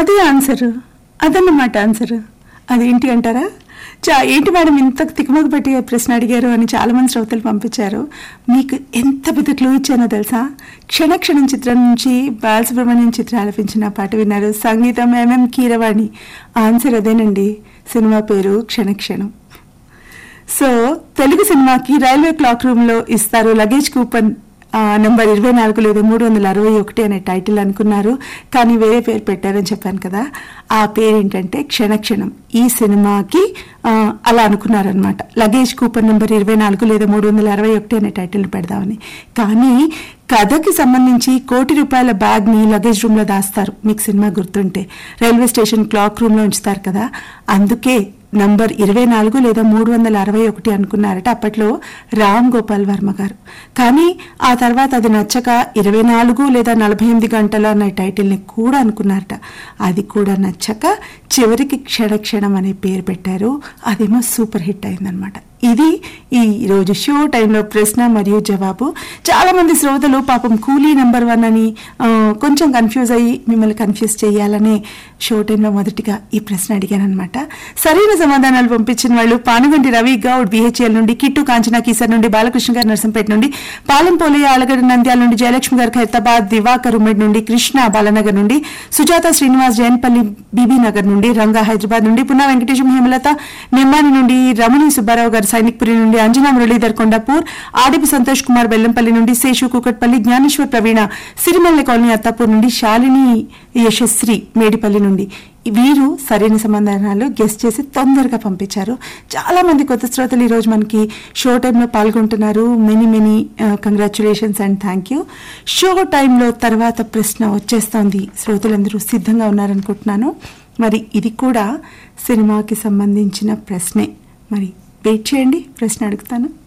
అదే ఆన్సర్ అదన్నమాట ఆన్సర్ అదేంటి అంటారా చా ఏంటి మేడం ఇంత తికమక పెట్టి ప్రశ్న అడిగారు అని చాలా మంది శ్రోతలు పంపించారు మీకు ఎంత పెద్ద క్లూ ఇచ్చానో తెలుసా క్షణక్షణం చిత్రం నుంచి బాలసుబ్రహ్మణ్యం చిత్రం ఆలపించిన పాట విన్నారు సంగీతం ఎంఎం కీరవాణి ఆన్సర్ అదేనండి సినిమా పేరు క్షణక్షణం సో తెలుగు సినిమాకి రైల్వే క్లాక్ రూమ్ లో ఇస్తారు లగేజ్ కూపన్ ఆ, నంబర్ ఇరవై నాలుగు లేదా మూడు వందల అరవై ఒకటి అనే టైటిల్ అనుకున్నారు కానీ వేరే పేరు పెట్టారని చెప్పాను కదా ఆ పేరు ఏంటంటే క్షణక్షణం ఈ సినిమాకి ఆ, అలా అనుకున్నారనమాట లగేజ్ కూపన్ నంబర్ ఇరవై నాలుగు లేదా మూడు వందల అరవై ఒకటి అనే టైటిల్ పెడదామని కానీ కథకి సంబంధించి కోటి రూపాయల బ్యాగ్ ని లగేజ్ రూమ్ లో దాస్తారు మీకు సినిమా గుర్తుంటే రైల్వే స్టేషన్ క్లాక్ రూమ్ లో ఉంచుతారు కదా అందుకే నంబర్ ఇరవై నాలుగు లేదా మూడు వందల అరవై ఒకటి అనుకున్నారట అప్పట్లో రామ్ గోపాల్ వర్మ గారు కానీ ఆ తర్వాత అది నచ్చక ఇరవై నాలుగు లేదా నలభై ఎనిమిది గంటలు అనే టైటిల్ని కూడా అనుకున్నారట అది కూడా నచ్చక చివరికి క్షణక్షణం అనే పేరు పెట్టారు అదేమో సూపర్ హిట్ అయిందనమాట ఇది ఈ రోజు షో టైంలో ప్రశ్న మరియు జవాబు చాలా మంది శ్రోతలు పాపం కూలీ నెంబర్ వన్ అని ఆ, కొంచెం కన్ఫ్యూజ్ అయ్యి మిమ్మల్ని కన్ఫ్యూజ్ చేయాలనే షో టైంలో మొదటిగా ఈ ప్రశ్న అడిగాను అనమాట సరైన సమాధానాలు పంపించిన వాళ్ళు పానుగంటి రవి గౌడ్ బిహెచ్ఎల్ నుండి కిట్టు కాంచనా కీసర్ నుండి బాలకృష్ణ గారు నర్సంపేట నుండి పాలెం పోలయ్య ఆలగడ్డ నంద్యాల నుండి జయలక్ష్మి గారు ఖైరతాబాద్ దివాకర్ ఉమ్మడి నుండి కృష్ణ బాలనగర్ నుండి సుజాత శ్రీనివాస్ జైన్పల్లి బీబీ నగర్ నుండి రంగా హైదరాబాద్ నుండి పున్నా వెంకటేశం హేమలత నెమ్మాని నుండి రమణి సుబ్బారావు గారు సైనిక్పురి నుండి అంజనా మురళీధర్ కొండాపూర్ ఆడిపి సంతోష్ కుమార్ బెల్లంపల్లి నుండి శేషు కుకట్పల్లి జ్ఞానేశ్వర్ ప్రవీణ సిరిమల్లె కాలనీ అత్తాపూర్ నుండి శాలిని యశస్వి మేడిపల్లి నుండి వీరు సరైన సమాధానాలు గెస్ట్ చేసి తొందరగా పంపించారు చాలా మంది కొత్త శ్రోతలు ఈరోజు మనకి షో టైంలో పాల్గొంటున్నారు many many congratulations and thank you show టైంలో తర్వాత ప్రశ్న వచ్చేస్తోంది శ్రోతలందరూ సిద్ధంగా ఉన్నారనుకుంటున్నాను మరి ఇది కూడా సినిమాకి సంబంధించిన ప్రశ్నే మరి వెయిట్ చేయండి ప్రశ్న అడుగుతాను